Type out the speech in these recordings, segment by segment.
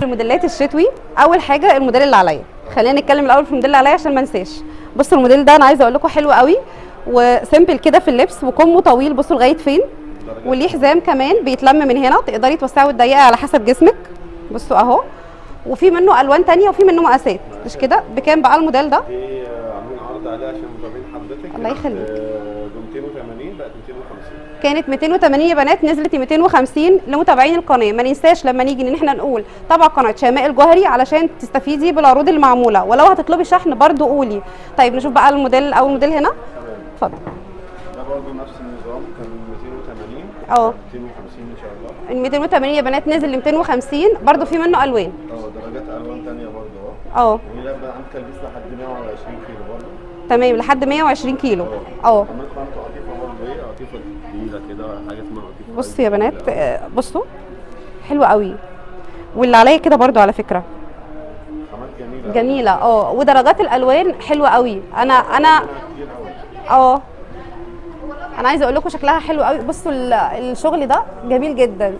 الموديلات الشتوي اول حاجه الموديل اللي عليا خلينا نتكلم الاول في الموديل اللي عليا عشان ما انساش بصوا الموديل ده انا عايزه اقول لكم حلو قوي وسيمبل كده في اللبس وكمه طويل بصوا لغايه فين وليه حزام كمان بيتلم من هنا تقدري توسعي وتضيقي على حسب جسمك بصوا اهو وفي منه الوان تانية وفي منه مقاسات مش كده بكام بقى الموديل ده دي آه، عاملين عرض عليها عشان متابعين حضرتك الله يخليك. ب 280 بقت 250 كانت 280 يا بنات نزلت 250 لمتابعين القناه ما ننساش لما نيجي ان احنا نقول تابع قناه شيماء الجوهري علشان تستفيدي بالعروض اللي معموله ولو هتطلبي شحن برضو قولي طيب نشوف بقى الموديل اول موديل هنا اتفضل ده برضه نفس النظام كان 280 اه 250 ان شاء الله ال 280 يا بنات نزل ل 250 برضو في منه الوان اه درجات الوان ثانيه برضه اهو اه يعني ده بقى عندك تلبيس لحد 120 كيلو برضه تمام لحد 120 كيلو اه كمان خامته قطيفه برضه ايه قطيفه تقيله كده حاجه اسمها قطيفه بصوا يا بنات آه، بصوا حلوه قوي واللي عليا كده برضو على فكره خامات جميله جميله اه ودرجات الالوان حلوه قوي انا انا كتير قوي اه انا عايزه اقول لكم شكلها حلو قوي بصوا ال- الشغل ده جميل جدا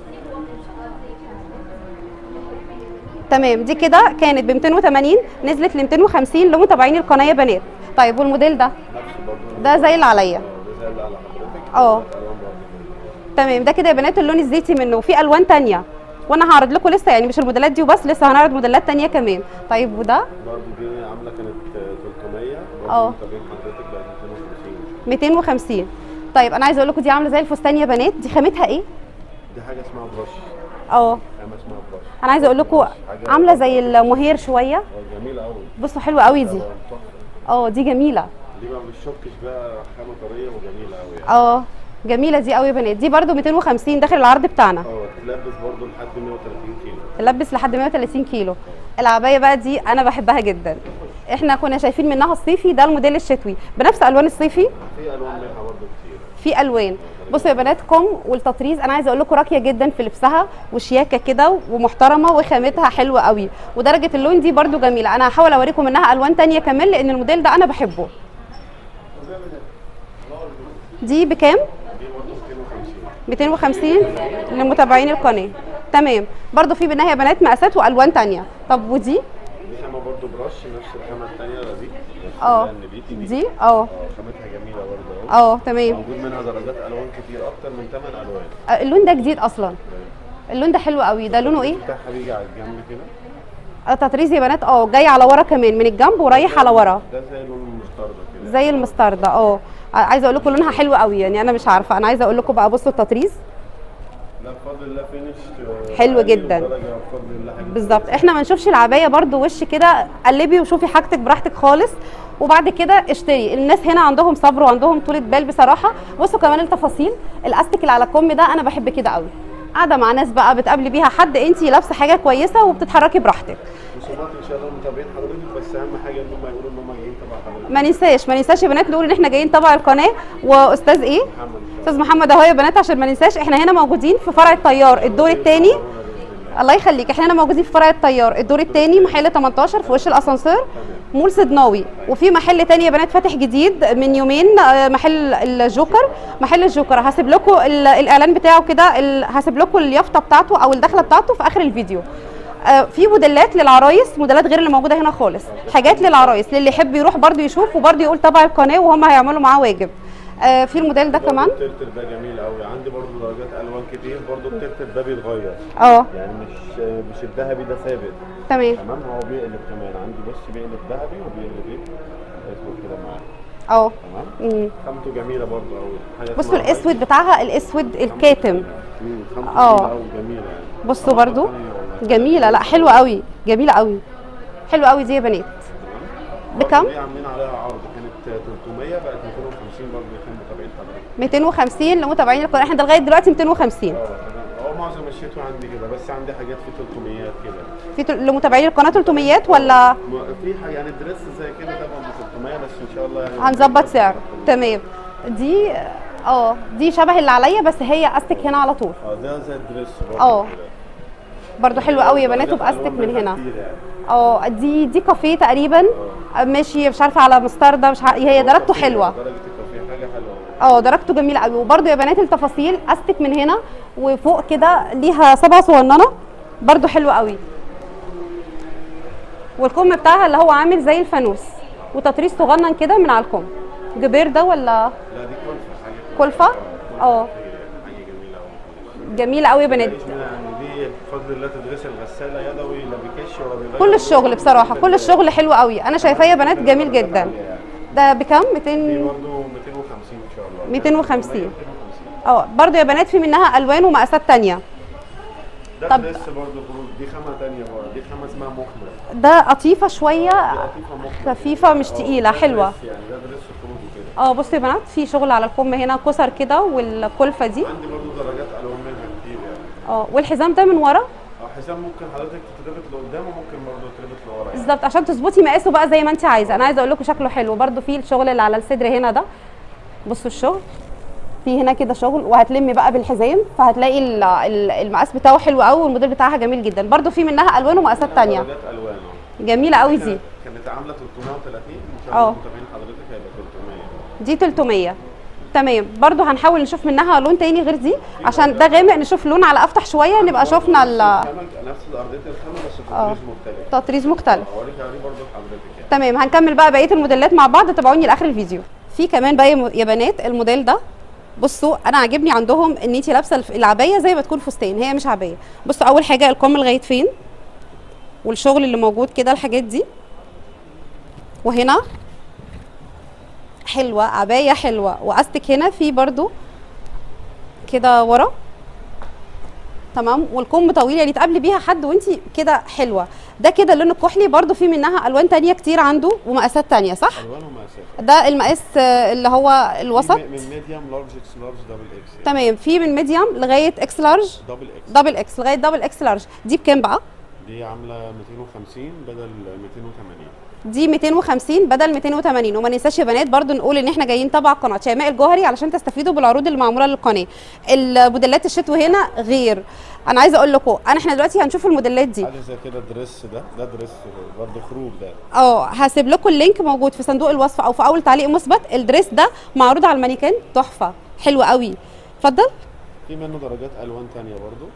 تمام دي كده كانت ب 280 نزلت ل 250 لمتابعين القناه يا بنات طيب والموديل ده نفس برضه ده زي اللي عليا ده زي اللي على حضرتك اه. درجات الوان برضه تمام ده كده يا بنات اللون الزيتي منه وفي الوان تانية وانا هعرض لكم لسه يعني مش الموديلات دي وبس لسه هنعرض موديلات تانية كمان طيب وده برضه دي عامله كانت 300 اه. برضه متابعين حضرتك بقت 250 250 طيب انا عايزه اقول لكم دي عامله زي الفستان يا بنات دي خامتها ايه دي حاجه اسمها برش اه خامه اسمها برش انا عايزه اقول لكم عامله زي المهير شويه اه جميله قوي بصوا حلوه قوي دي تحفه اه دي جميله دي بقى مش شوكش بقى خامه طريه وجميله قوي يعني اه جميله دي قوي يا بنات دي برده 250 داخل العرض بتاعنا اه تلبس برضه لحد 130 كيلو تلبس لحد 130 كيلو العبايه بقى دي انا بحبها جدا احنا كنا شايفين منها الصيفي ده الموديل الشتوي بنفس الوان الصيفي في الوان منها برضه كتير في الوان بصوا يا بنات كم والتطريز انا عايزه اقول لكم راقيه جدا في لبسها وشياكه كده ومحترمه وخامتها حلوه قوي ودرجه اللون دي برده جميله انا هحاول اوريكم منها الوان تانية كمان لان الموديل ده انا بحبه دي بكام دي برضه 250 250 لمتابعين القناه تمام برضو في منها يا بنات مقاسات والوان تانية طب ودي دي خامه برضه برش نفس الخامه الثانيه دي نفس اه النبيتي دي اه اه خامتها جميله برضه اهو اه تمام موجود منها درجات الوان كتير اكتر من 8 الوان آه، اللون ده جديد اصلا اللون ده حلو قوي ده لونه ايه بتاعها بيجي على الجنب كده آه، تطريز يا بنات اه جاي على ورا كمان من الجنب ورايح على ورا ده زي لون المستردة كده زي المستردة اه عايزه اقول لكم لونها حلو قوي يعني انا مش عارفه انا عايزه اقول لكم بقى بصوا التطريز لا بفضل الله فينش آه، حلو عالي جدا. ودرجة بفضل الله حاجة بالظبط احنا ما نشوفش العبايه برضو وش كده قلبي وشوفي حاجتك براحتك خالص وبعد كده اشتري الناس هنا عندهم صبر وعندهم طولة بال بصراحه بصوا كمان التفاصيل الاستيك اللي على الكم ده انا بحب كده قوي قاعده مع ناس بقى بتقابلي بيها حد انت لابسه حاجه كويسه وبتتحركي براحتك رسومات ان شاء الله متابعين حضرتك بس اهم حاجه ان هم يقولوا ان هم جايين تبع حضرتك ما ننساش ما ننساش يا بنات نقول ان احنا جايين تبع القناه واستاذ ايه محمد استاذ محمد اهو يا بنات عشان ما ننساش احنا هنا موجودين في فرع الطيار الدور الثاني الله يخليك احنا هنا موجودين في فرع الطيار الدور الثاني محل 18 في وش الاسانسير مول صدناوي وفي محل تاني يا بنات فاتح جديد من يومين آه، محل الجوكر محل الجوكر هسيب لكم ال- الاعلان بتاعه كده ال- هسيب لكم اليافطه بتاعته او الدخله بتاعته في اخر الفيديو آه، في موديلات للعرايس موديلات غير اللي موجوده هنا خالص حاجات للعرايس للي يحب يروح برده يشوف وبرده يقول تبع القناه وهم هيعملوا معاه واجب آه، في الموديل ده كمان الترتر ده جميل قوي عندي برضو درجات الوان كتير برضو الترتر ده بيتغير اه يعني مش مش الذهبي ده ثابت تمام تمام هو بيقلب كمان عندي بص بيقلب ذهبي وبيقلب ايه اسود كده معاه اه تمام مم. خامته جميله برضو قوي حاجه بصوا اسمها الاسود بتاعها الاسود الكاتم مم، خامته اه. جميله قوي جميله يعني بصوا برضو خامته طرية والله. جميله لا حلوه قوي جميله قوي حلوه قوي دي يا بنات بكام؟ دي عاملين عليها عرض كانت 300 بقت 250 برضه عشان متابعين حضرتك 250 لمتابعين القناه احنا ده لغايه دلوقتي 250 اه تمام هو معظم الشتوى عندي كده بس عندي حاجات في 300 كده في تل- لمتابعين القناه 300 ولا م- في حاجه يعني دريس زي كده طبعا ب 600 بس ان شاء الله يعني هنظبط سعر تمام دي اه دي شبه اللي عليا بس هي استك هنا على طول اه ده زي الدريس برضه اه. كده. برضو حلو قوي يا بنات درجات وباستك ألوان من منها هنا كتير يعني. اه دي دي كافيه تقريبا ماشي مش عارفه على مستردة مش ع... هي درجته حلوه درجه الكافيه حاجه حلوه اه درجته جميله قوي وبرده يا بنات التفاصيل استك من هنا وفوق كده ليها صبعه صغننه برده حلوه قوي والكم بتاعها اللي هو عامل زي الفانوس وتطريز صغنن كده من على الكم جبير ده ولا لا دي كلفه حاجه كلفه اه حاجه جميله قوي جميله قوي يا بنات مفيش منها ان دي بفضل الله تدرس الغساله يدوي لا بيكش ولا بيغير كل الشغل بصراحه كل الشغل حلو قوي انا شايفاه يا بنات جميل جدا ده بكام دي 200 برضه 250 ان شاء الله 250. 250 اه برضو يا بنات في منها الوان ومقاسات تانية ده طب- دريس برضه خروج دي خامه ثانيه برضه دي خامه اسمها مخمر ده قطيفه شويه لطيفه مخمر خفيفه مش تقيله ده حلوه دريس يعني ده دريس خروج وكده اه بصوا يا بنات في شغل على الكم هنا كسر كده والكلفه دي عندي برضه درجات الوان منها كتير يعني اه والحزام ده من ورا اه حزام ممكن حضرتك تتربط لقدام وممكن برضه تربط لورا يعني بالظبط عشان تظبطي مقاسه بقى زي ما انت عايزه انا عايزه اقول لكم شكله حلو برضو في الشغل اللي على الصدر هنا ده بصوا الشغل في هنا كده شغل وهتلمي بقى بالحزام فهتلاقي ال- ال- المقاس بتاعه حلو قوي والموديل بتاعها جميل جدا برضو في منها الوان ومقاسات تانية درجات الوان اه جميله قوي دي كانت- كانت عامله 330 ان شاء اه. الله متابعين حضرتك هيبقى 300 دي 300 تمام برضو هنحاول نشوف منها لون تاني غير دي عشان ده غامق نشوف لون على افتح شويه نبقى شفنا ال- الخامة نفس ارضيه الخامه بس اه. تطريز مختلف تطريز مختلف اوريك اوري برضه لحضرتك يعني تمام هنكمل بقى بقيه الموديلات مع بعض تابعوني لاخر الفيديو في كمان بقى يا م- يا بنات الموديل ده بصوا انا عاجبني عندهم ان انت لابسه الف- العبايه زي ما تكون فستان هي مش عبايه بصوا اول حاجه الكم لغايه فين والشغل اللي موجود كده الحاجات دي وهنا حلوه عبايه حلوه واستك هنا في برضو كده ورا تمام والكم طويل يعني تقابلي بيها حد وانت كده حلوه ده كده اللون الكحلي برضو في منها الوان تانية كتير عنده ومقاسات تانية صح الوان ومقاسات ده المقاس آه، اللي هو الوسط في من ميديوم لارج اكس لارج دبل اكس تمام في من ميديوم لغايه اكس لارج دبل اكس دبل اكس لغايه دبل اكس لارج دي بكام بقى دي عامله 250 بدل 280 دي 250 بدل 280 وما ننساش يا بنات برضو نقول ان احنا جايين تبع قناه شيماء الجوهري علشان تستفيدوا بالعروض اللي معموله للقناه الموديلات الشتوي هنا غير انا عايزه اقول لكم انا احنا دلوقتي هنشوف الموديلات دي حاجه زي كده دريس ده ده دريس برضه خروج ده اه هسيب لكم اللينك موجود في صندوق الوصف او في اول تعليق مثبت الدريس ده معروض على المانيكان تحفه حلو قوي اتفضل في منه درجات الوان تانية برضه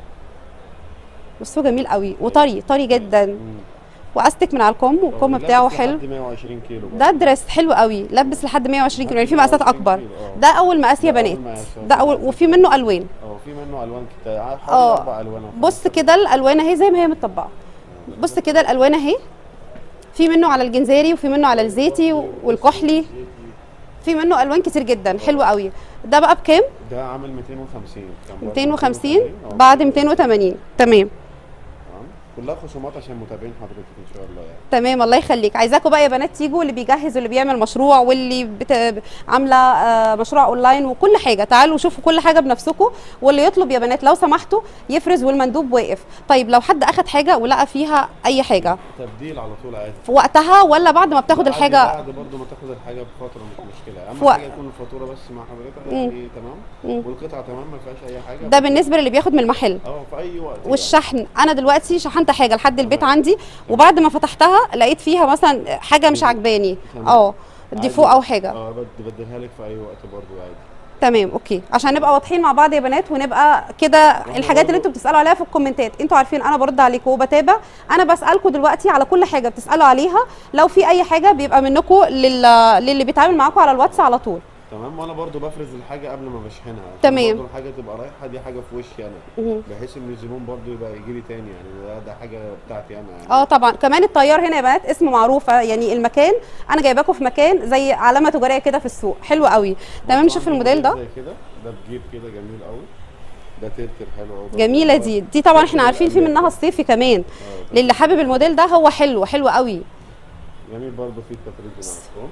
بصوا جميل قوي وطري طري جدا مم. واستك من على الكم والكم لابس بتاعه لحد حلو 120 كيلو برضه. ده دريس حلو قوي لبس لحد 120 كيلو يعني في مقاسات 120 اكبر كيلو، اه. ده اول مقاس يا ده أول بنات مقاس، اه. ده اول وفي منه الوان اه في منه الوان كتير حوالي اه. اربع الوان أو بص خمسة. كده الالوان اهي زي ما هي متطبقه بص كده الالوان اهي في منه على الجنزيري وفي منه على الزيتي والكحلي في منه الوان كتير جدا حلو قوي ده بقى بكام ده عامل 250 كان برضه 250 اه. بعد 280 تمام تمام. كلها خصومات عشان متابعين حضرتك ان شاء الله يعني تمام الله يخليك عايزاكم بقى يا بنات تيجوا اللي بيجهز واللي بيعمل مشروع واللي بت... عامله آه، مشروع اونلاين وكل حاجه تعالوا شوفوا كل حاجه بنفسكم واللي يطلب يا بنات لو سمحتوا يفرز والمندوب واقف طيب لو حد اخد حاجه ولقى فيها اي حاجه تبديل على طول عادي في وقتها ولا بعد ما بتاخد عادي الحاجه بعد برضه ما تاخد الحاجه بفتره مش مشكله اهم في وق- حاجه يكون الفاتوره بس مع حضرتك يعني تمام مم. والقطعه تمام ما فيهاش اي حاجه ده بالنسبه للي بياخد من المحل اه في اي وقت يعني. والشحن انا دلوقتي شحنت حاجه لحد البيت عندي وبعد ما فتحتها لقيت فيها مثلا حاجه مش عجباني تمام. اه ديفو عادي. او حاجه اه بد- بديها لك في اي وقت برضه عادي تمام اوكي عشان نبقى واضحين مع بعض يا بنات ونبقى كده الحاجات اللي انتوا بتسالوا عليها في الكومنتات انتوا عارفين انا برد عليكم وبتابع انا بسالكم دلوقتي على كل حاجه بتسالوا عليها لو في اي حاجه بيبقى منكم لل... للي بيتعامل معاكم على الواتس على طول تمام وانا برضو بفرز الحاجه قبل ما بشحنها عشان تمام. برضو الحاجه تبقى رايحه دي حاجه في وشي انا مهم. بحيث ان الزبون برضو يبقى يجي لي تاني يعني ده, ده حاجه بتاعتي انا يعني اه طبعا كمان الطيار هنا يا بنات اسمه معروف يعني المكان انا جايباكم في مكان زي علامه تجاريه كده في السوق حلو قوي تمام برضو نشوف عندي الموديل ده زي كده ده بجيب كده جميل قوي ده ترتر حلو قوي جميله دي دي طبعا احنا عارفين في منها الصيفي كمان اه ده للي حابب الموديل ده هو حلو حلو قوي جميل برضو في التفريز معاكم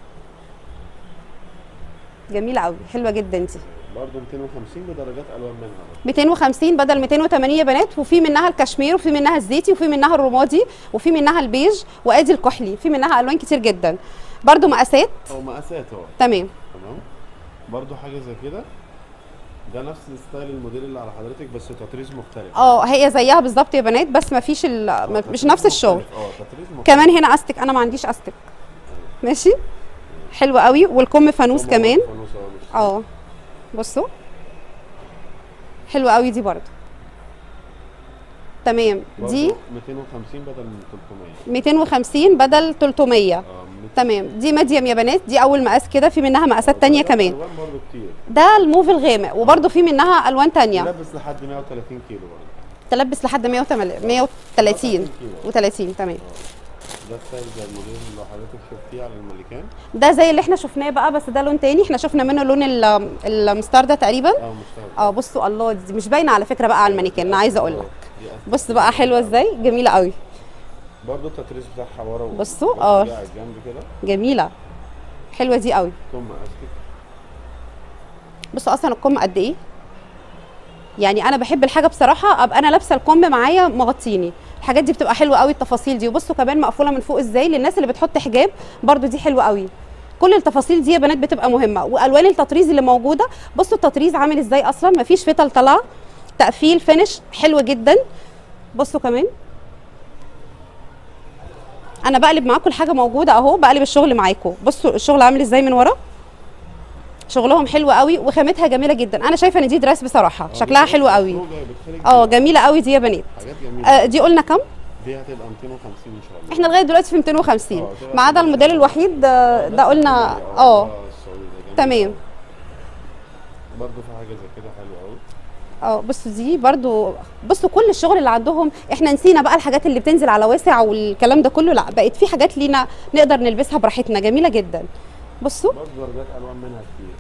جميله قوي حلوه جدا دي برضو 250 بدرجات الوان منها برضو. 250 بدل 280 يا بنات وفي منها الكشمير وفي منها الزيتي وفي منها الرمادي وفي منها البيج وادي الكحلي في منها الوان كتير جدا برضو مقاسات او مقاسات اهو تمام تمام برضو حاجه زي كده ده نفس ستايل الموديل اللي على حضرتك بس تطريز مختلف اه هي زيها بالظبط يا بنات بس ما فيش ال... اه، ما- تطريز مش نفس الشغل مختلف. اه تطريز مختلف كمان هنا استك انا ما عنديش استك ماشي حلو قوي والكم فانوس هما كمان برضو فانوس اه مش اه بصوا حلوه قوي دي برضو تمام برضو دي 250 بدل من 300 250 بدل 300 اه من- تمام دي ميديم يا بنات دي اول مقاس كده في منها مقاسات تانية كمان الوان برضو كتير ده الموف الغامق وبرده في منها الوان تانية يلبس لحد 130 كيلو برضو تلبس لحد 130 130 و30 تمام ده ستايل زي الموديل اللي حضرتك شفتيه على الملكان ده زي اللي احنا شفناه بقى بس ده لون تاني احنا شفنا منه لون ال- المستردة تقريبا اه مشترك اه بصوا الله دي مش باينه على فكره بقى على المانيكان انا عايزه اقول لك دي أساس. بص بقى حلوه ازاي جميله قوي برضو التطريز بتاعها ورا و- بصوا، بس اه. دي على الجنب كده جميله حلوه دي قوي كم استك بصوا اصلا الكم قد ايه يعني انا بحب الحاجه بصراحه ابقى انا لابسه الكم معايا مغطيني الحاجات دي بتبقى حلوه قوي التفاصيل دي وبصوا كمان مقفوله من فوق ازاي للناس اللي بتحط حجاب برضو دي حلوه قوي كل التفاصيل دي يا بنات بتبقى مهمه والوان التطريز اللي موجوده بصوا التطريز عامل ازاي اصلا مفيش فتل طالعه تقفيل فينش حلو جدا بصوا كمان انا بقلب معاكم الحاجه موجوده اهو بقلب الشغل معاكم بصوا الشغل عامل ازاي من ورا شغلهم حلو قوي وخامتها جميله جدا انا شايفه ان دي دراس بصراحه شكلها حلو قوي اه جميله قوي دي يا بنات حاجات جميله آه دي قلنا كام دي هتبقى 250 ان شاء الله احنا لغايه دلوقتي في 250 آه، ده ما عدا الموديل الوحيد آه، ده قلنا اه السعودي ده جميل. تمام برضو في حاجه زي كده حلوه قوي اه بصوا دي برضو بصوا كل الشغل اللي عندهم احنا نسينا بقى الحاجات اللي بتنزل على واسع والكلام ده كله لا بقت في حاجات لينا نقدر نلبسها براحتنا جميله جدا بصوا برضو درجات الوان منها كتير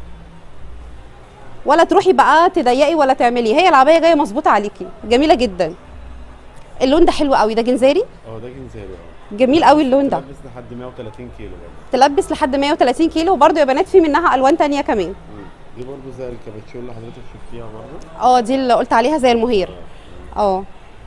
ولا تروحي بقى تضيقي ولا تعملي هي العبايه جايه مظبوطه عليكي جميله جدا اللون ده حلو قوي ده جنزاري اه ده جنزاري اه جميل قوي اللون ده تلبس لحد 130 كيلو برضو تلبس لحد 130 كيلو وبرده يا بنات في منها الوان تانية كمان مم. دي برضو زي الكابتشو اللي حضرتك شفتيها برضو اه دي اللي قلت عليها زي المهير اه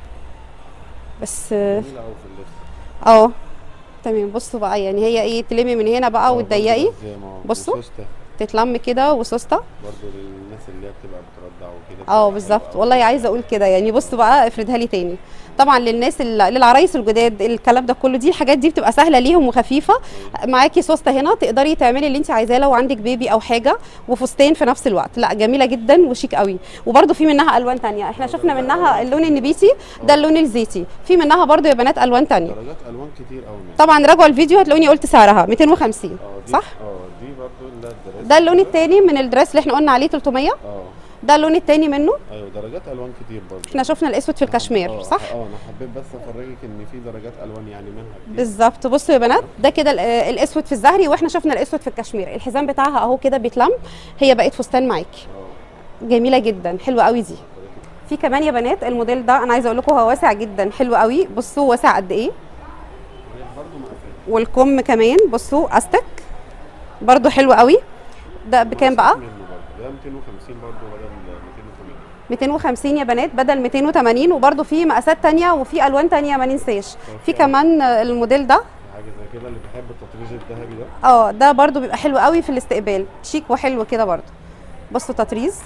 بس اه جميله قوي في اللبس اه تمام بصوا بقى يعني هي ايه تلمي من هنا بقى آه، وتضيقي برضو زي ما هو. بصوا. وسوستة تتلم كده وسوسته برضو للناس اللي هي بتبقى بتردع وكده اه بتبقى حلوة بالظبط قوي. والله عايزه اقول كده يعني بصوا بقى افردها لي تاني طبعا للناس ال- للعرايس الجداد الكلام ده كله دي الحاجات دي بتبقى سهله ليهم وخفيفه معاكي سوسته هنا تقدري تعملي اللي انت عايزاه لو عندك بيبي او حاجه وفستان في نفس الوقت لا جميله جدا وشيك قوي وبرده في منها الوان تانية احنا شفنا منها اللون النبيتي ده اللون الزيتي في منها برده يا بنات الوان تانية درجات الوان كتير قوي منها طبعا راجعوا الفيديو هتلاقوني قلت سعرها 250 اه دي صح اه دي برضو اللي الدراسة ده اللون التاني من الدريس اللي احنا قلنا عليه 300 اه ده اللون التاني منه ايوه درجات الوان كتير برضو احنا شفنا الاسود في الكشمير اه صح اه انا حبيت بس افرجك ان في درجات الوان يعني منها كتير بالظبط بصوا يا بنات ده كده ال- آه، الاسود في الزهري واحنا شفنا الاسود في الكشمير الحزام بتاعها اهو كده بيتلم هي بقت فستان معاكي اه جميله جدا حلوه قوي دي في كمان يا بنات الموديل ده انا عايزه اقول لكم هو واسع جدا حلو قوي بصوا واسع قد ايه هي برضو مقفله والكم كمان بصوا استك برضو حلو قوي ده بكام بقى منه برضو ده 250 برضو بدل 280 250 يا بنات بدل 280 وبرضو في مقاسات تانية وفي الوان تانية ما ننساش في كمان آه، الموديل ده حاجه زي كده اللي بيحب التطريز الذهبي ده اه ده برضو بيبقى حلو قوي في الاستقبال شيك وحلو كده برضو بصوا تطريز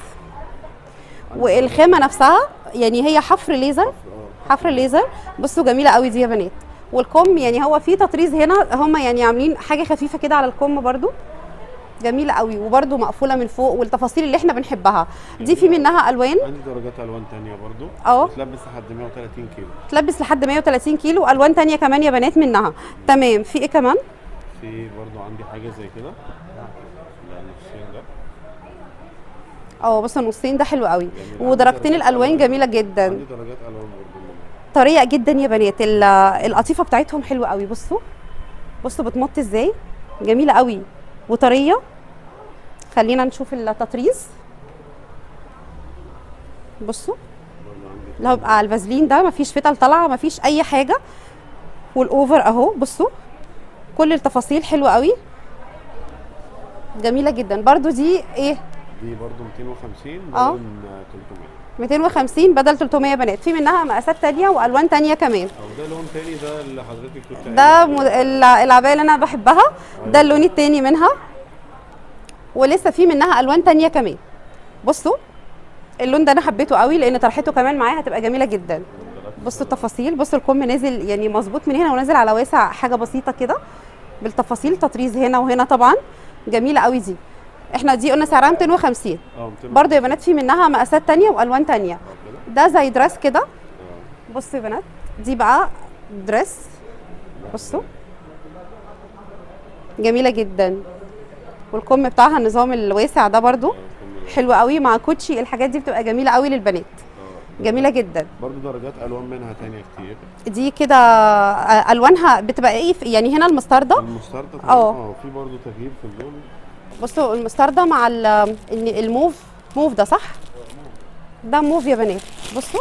والخامه نفسها يعني هي حفر ليزر اه حفر ليزر بصوا جميله قوي دي يا بنات والكم يعني هو في تطريز هنا هم يعني عاملين حاجه خفيفه كده على الكم برضو جميله قوي وبرضو مقفوله من فوق والتفاصيل اللي احنا بنحبها دي في منها الوان عندي درجات الوان تانية برضو اه. بتلبس لحد 130 كيلو تلبس لحد 130 كيلو الوان تانية كمان يا بنات منها تمام في ايه كمان في برضو عندي حاجه زي كده لا نفسين ده اه بصوا النصين ده حلو قوي جميل. ودرجتين عندي الالوان درجات جميله جدا عندي درجات الوان برضو منها. طريه جدا يا بنات ال- القطيفه بتاعتهم حلوه قوي بصوا بصوا بتمط ازاي جميله قوي وطريه خلينا نشوف التطريز بصوا برضو عندي اللي هو بيبقى على الفازلين ده مفيش فتل طالعه مفيش اي حاجه والاوفر اهو بصوا كل التفاصيل حلوه قوي جميله جدا برضو دي ايه دي برضو 250 اه. بدل من 300 250 بدل 300 بنات في منها مقاسات تانية والوان تانية كمان او ده لون تاني ده اللي حضرتك كنت ده قايلة مد- عليه. الع- العبايه اللي انا بحبها ده اللون التاني منها ولسه في منها الوان تانية كمان بصوا اللون ده انا حبيته قوي لان طرحته كمان معايا هتبقى جميله جدا بصوا التفاصيل بصوا الكم نازل يعني مظبوط من هنا ونازل على واسع حاجه بسيطه كده بالتفاصيل تطريز هنا وهنا طبعا جميله قوي دي احنا دي قلنا سعرها 250 اه 200 برضو يا بنات في منها مقاسات تانية والوان تانية اه كده ده زي دراس كده اه بصوا يا بنات دي بقى دريس بصوا جميله جدا والكم بتاعها النظام الواسع ده برضو حلو قوي مع كوتشي الحاجات دي بتبقى جميله قوي للبنات جميله جدا برضو درجات الوان منها تانية كتير دي كده آه، الوانها بتبقى ايه في- يعني هنا المستردة المستردة اه. اه في برضو تغيير في اللون بصوا المستردة مع ال- ال- الموف موف ده صح ده موف يا بنات بصوا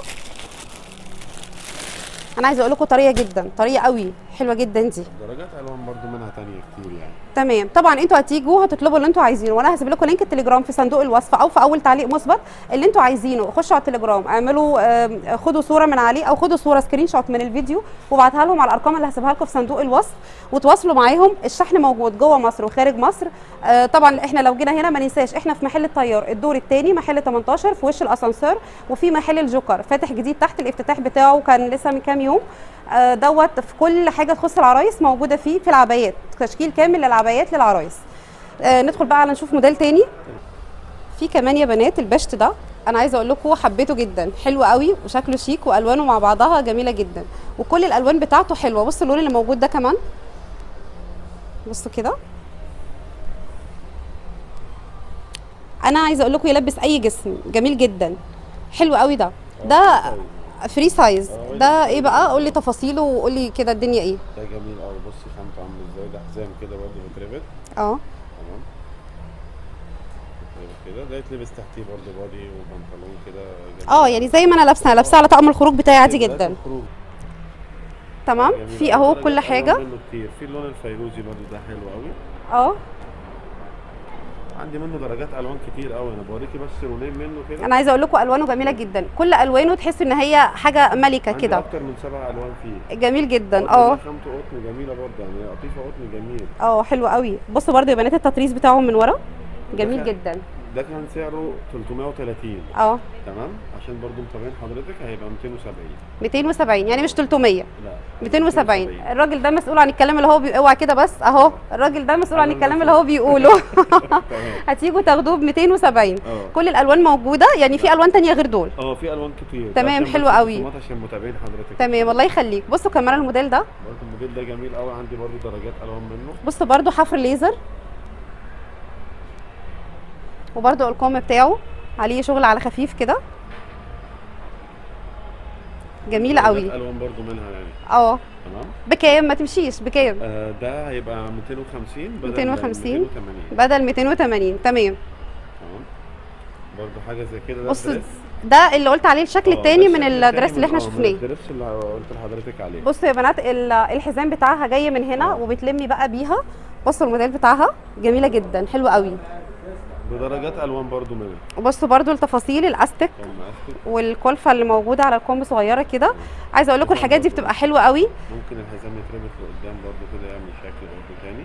انا عايزه اقول لكم طريه جدا طريه قوي حلوه جدا دي درجات الوان برضو منها تانية كتير يعني تمام طبعا انتوا هتيجوا هتطلبوا اللي انتوا عايزينه وانا هسيب لكم لينك التليجرام في صندوق الوصف او في اول تعليق مثبت اللي انتوا عايزينه خشوا على التليجرام اعملوا آم، خدوا صوره من عليه او خدوا صوره سكرين شوت من الفيديو وابعتها لهم على الارقام اللي هسيبها لكم في صندوق الوصف وتواصلوا معاهم الشحن موجود جوه مصر وخارج مصر آه، طبعا احنا لو جينا هنا ما ننساش احنا في محل الطيار الدور الثاني محل 18 في وش الاسانسير وفي محل الجوكر فاتح جديد تحت الافتتاح بتاعه كان لسه من كام يوم آه، دوت في كل حاجه تخص العرايس موجوده فيه في العبايات تشكيل كامل للعبايات للعرايس آه، ندخل بقى على نشوف موديل تاني في كمان يا بنات البشت ده انا عايزه اقول لكم حبيته جدا حلو قوي وشكله شيك والوانه مع بعضها جميله جدا وكل الالوان بتاعته حلوه بصوا اللون اللي موجود ده كمان بصوا كده انا عايزه اقول لكم يلبس اي جسم جميل جدا حلو قوي ده ده فري سايز ده ايه بقى قول لي تفاصيله وقول لي كده الدنيا ايه ده جميل قوي بصي خامته عامل ازاي ده حزام كده برضو بتربط اه تمام بتربط كده ده يتلبس تحتيه برضو بادي وبنطلون كده جميل اه يعني زي ما انا لابسه لابسه على طقم الخروج بتاعي عادي ده جدا الخروج. تمام جميل في أوي. اهو درجات كل ألوان حاجه منه كتير في اللون الفيروزي برضو ده حلو قوي اه عندي منه درجات الوان كتير قوي انا بوريكي بس لونين منه كده انا عايزه اقول لكم الوانه جميله جدا كل الوانه تحسوا ان هي حاجه ملكه عندي كده اكتر من سبع الوان فيه جميل جدا برضو اه ده خامته قطن جميله برضه يعني قطيفه قطن جميل اه حلو قوي بصوا برضو يا بنات التطريز بتاعه من ورا جميل ده- جدا ده كان سعره 330 اه تمام عشان برضو متابعين حضرتك هيبقى 270 270 يعني مش 300 لا 270 الراجل ده مسؤول عن الكلام اللي هو بي... اوعى كده بس اهو الراجل ده مسؤول عن أنا الكلام اللي هو بيقوله تمام هتيجوا تاخدوه ب 270 اه كل الالوان موجوده يعني في الوان تانية غير دول اه في الوان كتير تمام، عشان حلو بس قوي. الرسومات عشان متابعين حضرتك تمام الله يخليك بصوا كمان الموديل ده برضو الموديل ده جميل قوي عندي برضو درجات الوان منه بصوا برضو حفر ليزر وبرضو الكم بتاعه عليه شغل على خفيف كده جميله درجات قوي الوان برضو منها يعني اه تمام بكام ما تمشيش بكام آه ده هيبقى 250 بدل 250 280 بدل 280 تمام تمام برضو حاجه زي كده ده بصوا دريس. ده اللي قلت عليه الشكل آه، التاني ده من الشكل الدرس التاني اللي احنا من- آه، من شفناه الدرس اللي قلت لحضرتك عليه بصوا يا بنات ال- الحزام بتاعها جاي من هنا آه. وبتلمي بقى بيها بصوا الموديل بتاعها جميله جدا حلوه قوي بدرجات الوان برضو منها بصوا برضو التفاصيل الاستك طبعاً مقاسك. والكلفه اللي موجوده على الكم صغيره كده عايزه اقول لكم الحاجات دي بتبقى حلوه قوي ممكن الحزام يتربط لقدام برضو كده يعمل شكل برضو تاني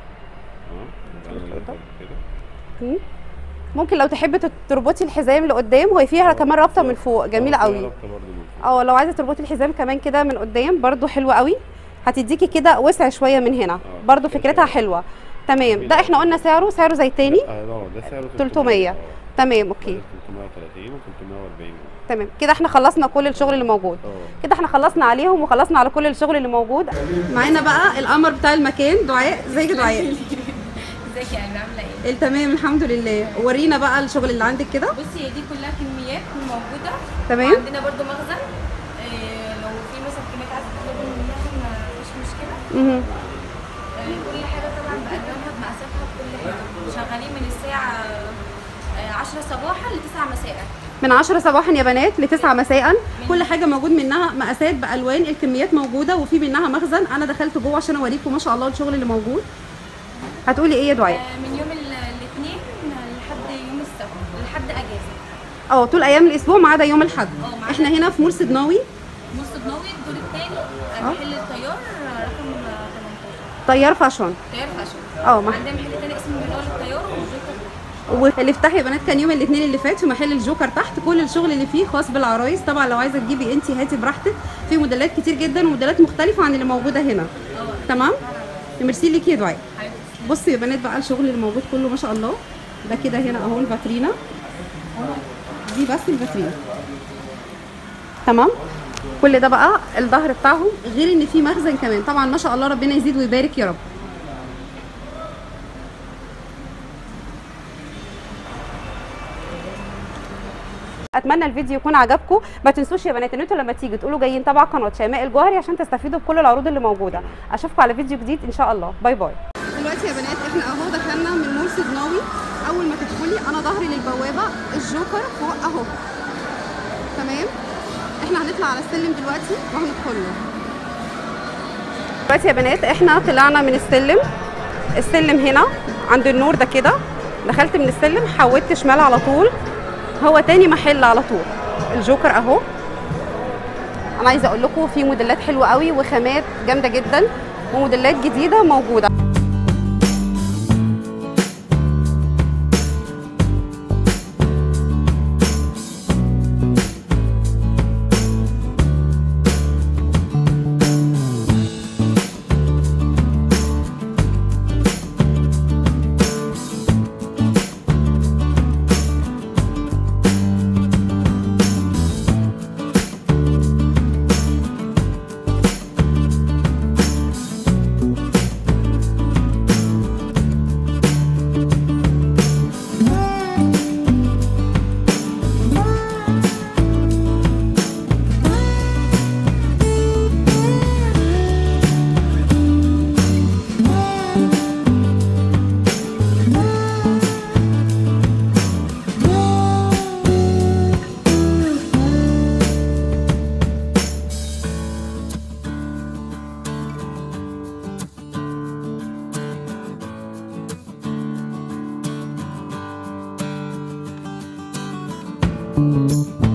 اه يبقى كده. برضو كده ممكن لو تحبي تت- تربطي الحزام لقدام وهي فيها آه، كمان رابطه من بالظبط. فوق جميله آه، فيها قوي رابطة برضو من فوق. اه لو عايزه تربطي الحزام كمان كده من قدام برضو حلوه قوي هتديكي كده وسع شويه من هنا آه، برضو وسع. فكرتها حلوه تمام جميل ده أوي. احنا قلنا سعره سعره زي التاني اه اه ده سعره 300. آه. تمام اوكي بدل 330 و 340 تمام كده احنا خلصنا كل الشغل اللي موجود اه كده احنا خلصنا عليهم وخلصنا على كل الشغل اللي موجود معانا بقى القمر بتاع المكان دعاء ازيك يا دعاء ازيك يا قلبي عامله ايه؟ تمام الحمد لله ورينا بقى الشغل اللي عندك كده بصي هي دي كلها كميات موجوده تمام. وعندنا برضو مخزن إيه لو في مثلا كميات عايزه تطلبي من المخزن ما فيش مشكله مهم. إيه كل حاجه طبعا بالوانها بمقاساتها بكل حاجه شغالين من الساعه آه، 10 صباحا ل 9 مساء من 10 صباحا يا بنات ل 9 مساء كل حاجه موجود منها مقاسات بالوان الكميات موجوده وفي منها مخزن انا دخلت جوه عشان اوريكم ما شاء الله الشغل اللي موجود هتقولي ايه يا دعاء آه، من يوم الاثنين لحد يوم السبت لحد اجازه اه طول ايام الاسبوع ما عدا يوم الاحد اه، ما عدا- احنا هنا في مول سدناوي نص بنوي الدور الثاني اه. محل الطيار آه، رقم آه، 18 طيار فاشون طيار فاشن اه مح- عندنا محل تاني اسمه بلال الطيار والجوكر والافتتاح يا بنات كان يوم الاثنين اللي فات في محل الجوكر تحت كل الشغل اللي فيه خاص بالعرايس طبعا لو عايزه تجيبي انت هاتي براحتك في موديلات كتير جدا وموديلات مختلفه عن اللي موجوده هنا تمام ميرسي ليكي يا دعاء حبيبتي بصوا يا بنات بقى الشغل اللي موجود كله ما شاء الله ده كده هنا اهو الفاترينا دي بس الفاترينا تمام كل ده بقى الظهر بتاعهم غير ان في مخزن كمان طبعا ما شاء الله ربنا يزيد ويبارك يا رب اتمنى الفيديو يكون عجبكم ما تنسوش يا بنات ان انتوا لما تيجوا تقولوا جايين تبع قناه شيماء الجوهري عشان تستفيدوا بكل العروض اللي موجوده اشوفكم على فيديو جديد ان شاء الله باي باي دلوقتي يا بنات احنا اهو دخلنا من مول سيدناوي اول ما تدخلي انا ظهري للبوابه الجوكر فوق اهو تمام احنا هنطلع على السلم دلوقتي وهندخل له دلوقتي يا بنات احنا طلعنا من السلم السلم هنا عند النور ده كده دخلت من السلم حودت شمال على طول هو تاني محل على طول الجوكر اهو انا عايزه اقول لكم في موديلات حلوه قوي وخامات جامده جدا وموديلات جديده موجوده Thank you.